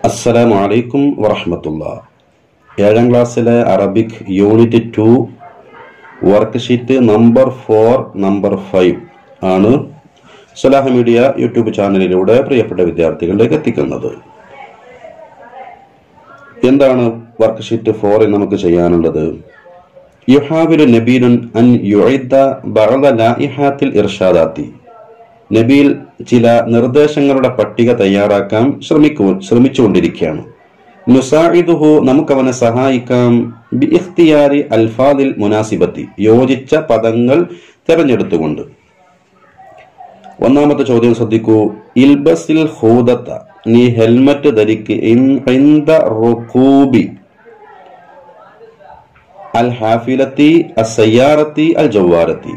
അസ്സലാമു അലൈക്കും വറഹമത്തുള്ള ഏഴാം ക്ലാസ്സിലെ Arabic unit two worksheet number four number five ആണ് സലാഹ മീഡിയ യൂട്യൂബ് ചാനലിലൂടെ പ്രിയപ്പെട്ട വിദ്യാർത്ഥികളിലേക്ക് എത്തിക്കുന്നത് എന്താണ് വർക്ക് ഷീറ്റ് ഫോറിൽ നമുക്ക് ചെയ്യാനുള്ളത് യുഹാവിലു നബീലുൻ അൻ യുഇദ്ദ ബഅദ ലായിഹാത്തിൽ ഇർഷാദാത്തി നബീൽ ചില നിർദ്ദേശങ്ങളുടെ പട്ടിക തയ്യാറാക്കാൻ ശ്രമിക്കൂ ശ്രമിച്ചുകൊണ്ടിരിക്കുകയാണ് നുസാഇദുഹു നമുക്കവനെ സഹായിക്കാം ബി ഇഖ്തിയാരി അൽഫാദിൽ മുനാസിബത്തി യോജിച്ച പദങ്ങൾ തിരഞ്ഞെടുത്തുകൊണ്ട് ഒന്നാമത്തെ ചോദ്യം ശ്രദ്ധിക്കൂ ഇൽബസിൽ ഹൂദത്ത നീ ഹെൽമറ്റ് ധരിക്ക് ഇൻദ റുഖൂബി അൽ ഹാഫിലത്തി അസയ്യാറത്തി അൽ ജവാരത്തി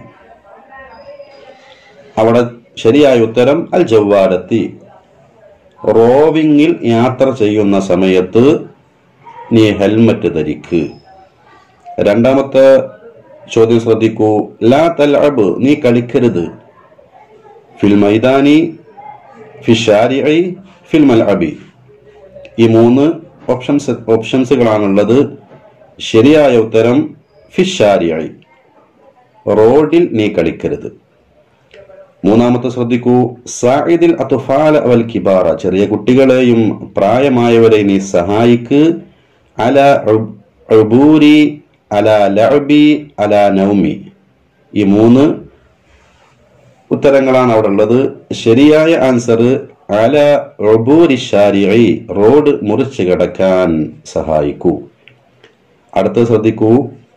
അവിടെ ശരിയായ ഉത്തരം അൽ ജവാരത്തി റോവിങ്ങിൽ യാത്ര ചെയ്യുന്ന സമയത്ത് നീ ഹെൽമറ്റ് ധരിക്ക് രണ്ടാമത്തെ ചോദ്യം ശ്രദ്ധിക്കൂ ലാ തൽഅബ് നീ കളിക്കരുത് ഫിൽ മൈദാനി ഫിഷാരിഐ ഫിൽ മൽഅബി ഈ മൂന്ന് ഓപ്ഷൻസ് ഓപ്ഷൻസുകളാണുള്ളത് ശരിയായ ഉത്തരം ഫിഷാരിഐ റോഡിൽ നീ കളിക്കരുത് മൂന്നാമത്തെ ശ്രദ്ധിക്കൂ സായിദിൽ അതുഫാല വൽ കിബാറ ചെറിയ കുട്ടികളെയും പ്രായമായവരെ നീ സഹായിക്ക് അല ഉബൂരി അല ലഅബി അല നൗമി ഈ മൂന്ന് ഉത്തരങ്ങളാണ് അവിടെ ഉള്ളത് ശരിയായ ആൻസർ അല ഉബൂരി ഷാരിഇ റോഡ് മുറിച്ച് കിടക്കാൻ സഹായിക്കൂ അടുത്ത ശ്രദ്ധിക്കൂ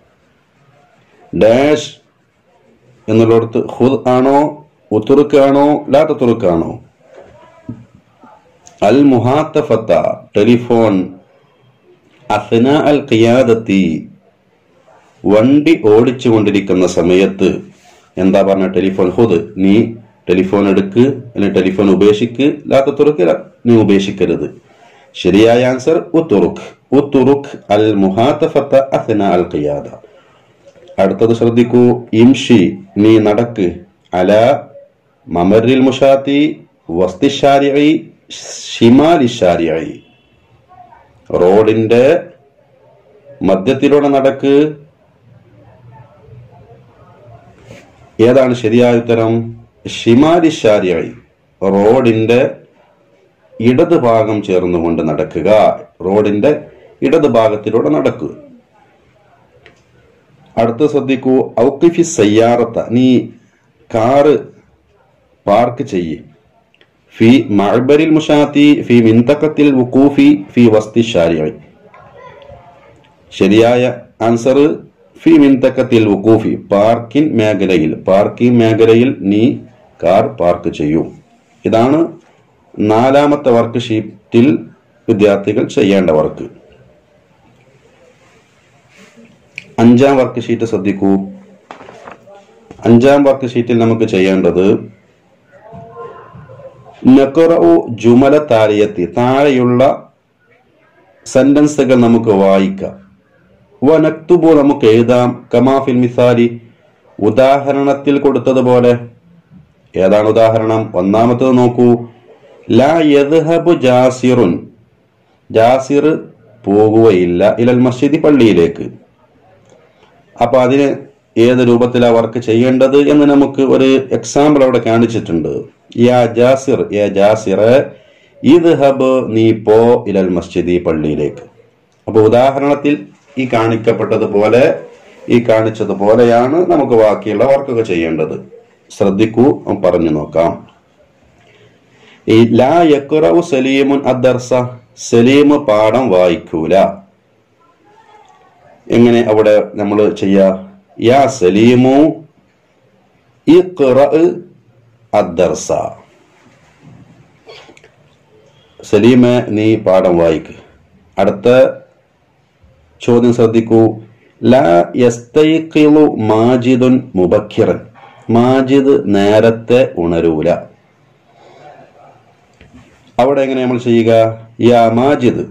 ഡാഷ് എന്നുള്ളിടത്ത് ഹുദ് ആണോ ഉത്തുറുക്കാണോ ലാ തുറുക്കാണോ അൽ മുഹാത്തഫത്ത ടെലിഫോൺ അസന അൽ ഖിയാദത്തി വണ്ടി ഓടിച്ചു കൊണ്ടിരിക്കുന്ന സമയത്ത് എന്താ പറഞ്ഞ ടെലിഫോൺ ഹുദ് നീ ടെലിഫോൺ എടുക്ക് അല്ലെങ്കിൽ ടെലിഫോൺ ഉപേക്ഷിക്ക് ലാത്ത തുറക്ക് നീ ഉപേക്ഷിക്കരുത് ശരിയായ ആൻസർ ഉത്തുറുഖ് ഉത്തുറുഖ് അൽ മുഹാത്തഫത്ത അസന അൽ ഖിയാദ അടുത്തത് ശ്രദ്ധിക്കൂ ഇംഷി നീ നടക്ക് അല മമരിൽ മുഷാത്തി വസ്തിഷാരിഐ ഷിമാലിഷാരിഐ റോഡിന്റെ മധ്യത്തിലൂടെ നടക്ക് ഏതാണ് ശരിയായ ഉത്തരം ഷിമാലിഷാരിഐ റോഡിന്റെ ഇടത് ഭാഗം ചേർന്നുകൊണ്ട് നടക്കുക റോഡിന്റെ ഇടത് ഭാഗത്തിലൂടെ നടക്കുക അടുത്ത ശ്രദ്ധിക്കൂ ഔക്കിഫി സയ്യാറത്ത നീ കാറ് പാർക്ക് ചെയ്യ് ഫി മഅബരിൽ മുഷാത്തി ഫി മിന്തക്കത്തിൽ വുക്കൂഫി ഫി വസ്തി ഷാരിഅി ശരിയായ ആൻസർ ഫി മിന്തക്കത്തിൽ വുക്കൂഫി പാർക്കിംഗ് മേഖലയിൽ പാർക്കിംഗ് മേഖലയിൽ നീ കാർ പാർക്ക് ചെയ്യൂ ഇതാണ് നാലാമത്തെ വർക്ക് ഷീറ്റിൽ വിദ്യാർത്ഥികൾ ചെയ്യേണ്ട വർക്ക് അഞ്ചാം വർക്ക് ഷീറ്റ് ശ്രദ്ധിക്കൂ അഞ്ചാം വർക്ക് ഷീറ്റിൽ നമുക്ക് ചെയ്യേണ്ടത് നക്കുറു ജുമല താരിയത്തി താഴെയുള്ള സെന്റൻസുകൾ നമുക്ക് വായിക്കാം വനക്തുബു നമുക്ക് എഴുതാം കമാഫിൽ മിസാരി ഉദാഹരണത്തിൽ കൊടുത്തതുപോലെ ഏതാണ് ഉദാഹരണം ഒന്നാമത്തത് നോക്കൂ ലാ യദ്ഹബു ജാസിറുൻ ജാസിർ പോകുകയില്ല ഇലൽ മസ്ജിദി പള്ളിയിലേക്ക് അപ്പൊ അതിന് ഏത് രൂപത്തിലാണ് വർക്ക് ചെയ്യേണ്ടത് എന്ന് നമുക്ക് ഒരു എക്സാമ്പിൾ അവിടെ കാണിച്ചിട്ടുണ്ട് യാ ജാസിർ യാ ജാസിറ് ഇത് ഹബ് നീ പോ ഇലൽ മസ്ജിദി പള്ളിയിലേക്ക് അപ്പൊ ഉദാഹരണത്തിൽ ഈ കാണിക്കപ്പെട്ടതുപോലെ ഈ കാണിച്ചതുപോലെയാണ് നമുക്ക് ബാക്കിയുള്ള വർക്കൊക്കെ ചെയ്യേണ്ടത് ശ്രദ്ധിക്കൂ പറഞ്ഞു നോക്കാം ഈ ലാ യക്കുറു സലീമുൻ അദ്ദർസ സലീം പാഠം വായിക്കൂല എങ്ങനെ അവിടെ നമ്മൾ ചെയ്യാ യാ സലീമു ഇഖ്റ അദ്ദർസ സലീമെ നീ പാഠം വായിക്ക് അടുത്ത ചോദ്യം ശ്രദ്ധിക്കൂ ലാ യസ്തൈഖിളു മാജിദുൻ മുബക്കിറൻ മാജിദ് നേരത്തെ ഉണരൂല അവിടെ എങ്ങനെ നമ്മൾ ചെയ്യുക യാ മാജിദ്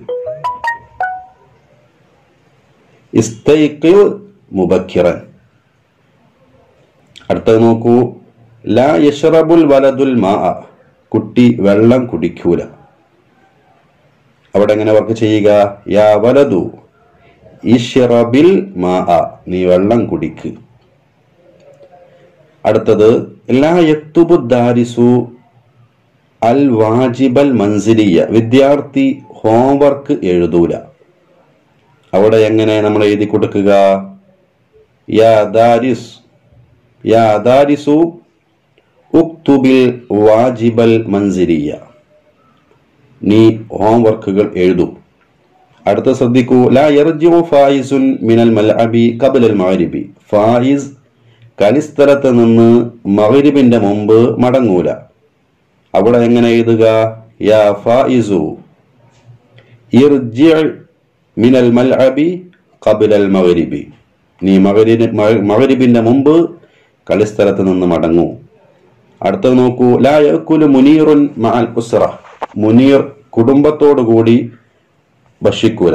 ഇസ്തൈഖിൽ മുബക്കിറൻ അടുത്തത് നോക്കൂ ലാ യഷ്റബുൽ വലതുൽ മാ കുട്ടി വെള്ളം കുടിക്കൂല അവിടെ എങ്ങനെ വർക്ക് ചെയ്യുക യാ വലതു ഇഷ്റബിൽ മാ നീ വെള്ളം കുടിക്ക് അടുത്തത് ലാ യക്തുബു ദാരിസു അൽ വാജിബൽ മൻസിലിയ വിദ്യാർത്ഥി ഹോംവർക്ക് എഴുതൂല അവിടെ എങ്ങനെ നമ്മൾ എഴുതി കൊടുക്കുക യാ ദാരിസ് യാ ദാരിസു ഉക്തുബിൽ വാജിബൽ മൻസിലിയ നീ ഹോംവർക്കുകൾ എഴുതൂ അടുത്ത ശ്രദ്ധിക്കൂ ലാ യർജിഉ ഫായിസുൻ മിനൽ മൽഅബി ഖബലൽ മഗ്രിബി ഫായിസ് കളിസ്ഥലത്ത് നിന്ന് മഗ്രിബിന്റെ മുമ്പ് മടങ്ങൂല അവിടെ എങ്ങനെ എഴുതുക യാ ഫായിസു ഇർജി മിനൽ മൽഅബി ഖബലൽ മഗ്രിബി നീ മഗ്രിബിന് മഗ്രിബിന്റെ മുമ്പ് കളിസ്ഥലത്ത് നിന്ന് മടങ്ങൂ അടുത്തത് നോക്കൂ ലാ യഅക്കുലു മുനീറുൻ മഅൽ ഉസ്റ മുനീർ കുടുംബത്തോടു കൂടി ഭക്ഷിക്കൂല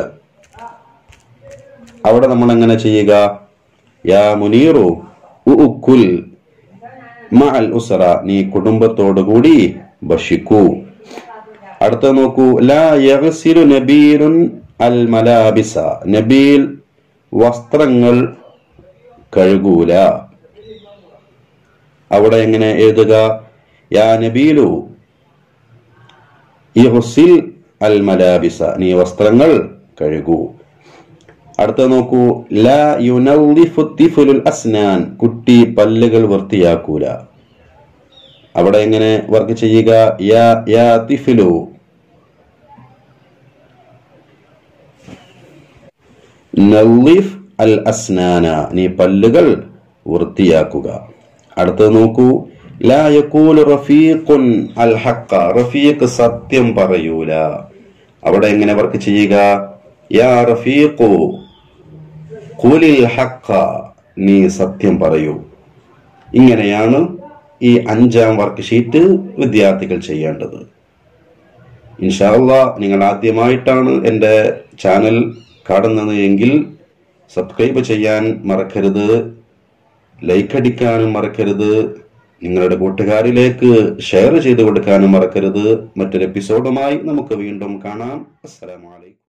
അവിടെ നമ്മൾ എങ്ങനെ ചെയ്യുക യാ മുനീറു ഉക്കുൽ മഅൽ ഉസ്റ നീ കുടുംബത്തോടു കൂടി ഭക്ഷിക്കൂ അടുത്ത നോക്കൂ ലാ യഗ്സിലു നബീലുൻ അൽ മലാബിസ നബീൽ വസ്ത്രങ്ങൾ കഴുകൂല അവിടെ എങ്ങനെ എഴുതുക യാ നബീലു ഇഹുസിൽ അൽ മലാബിസ നീ വസ്ത്രങ്ങൾ കഴുകൂ അടുത്ത നോക്കൂ ലാ യുനൗദിഫു തിഫുലുൽ അസ്നാൻ കുട്ടി പല്ലുകൾ വൃത്തിയാക്കൂല അവിടെ എങ്ങനെ വർക്ക് ചെയ്യുക യാ യാ തിഫിലു നൗലിഫ് അൽ അസ്നാന നീ പല്ലുകൾ വൃത്തിയാക്കുക അടുത്തത് നോക്കൂ ലാ യഖൂലു റഫീഖുൻ അൽ ഹഖ റഫീഖ് സത്യം പറയൂല അവിടെ എങ്ങനെ വർക്ക് ചെയ്യുക യാ റഫീഖു ഖുലിൽ ഹഖ നീ സത്യം പറയൂ ഇങ്ങനെയാണ് ഈ അഞ്ചാം വർക്ക് ഷീറ്റ് വിദ്യാർത്ഥികൾ ചെയ്യേണ്ടത് ഇൻഷാല്ല നിങ്ങൾ ആദ്യമായിട്ടാണ് എൻ്റെ ചാനൽ കാണുന്നത് എങ്കിൽ സബ്സ്ക്രൈബ് ചെയ്യാൻ മറക്കരുത് ലൈക്ക് അടിക്കാനും മറക്കരുത് നിങ്ങളുടെ കൂട്ടുകാരിലേക്ക് ഷെയർ ചെയ്ത് കൊടുക്കാനും മറക്കരുത് മറ്റൊരു എപ്പിസോഡുമായി നമുക്ക് വീണ്ടും കാണാം അസ്സലാമലൈക്കും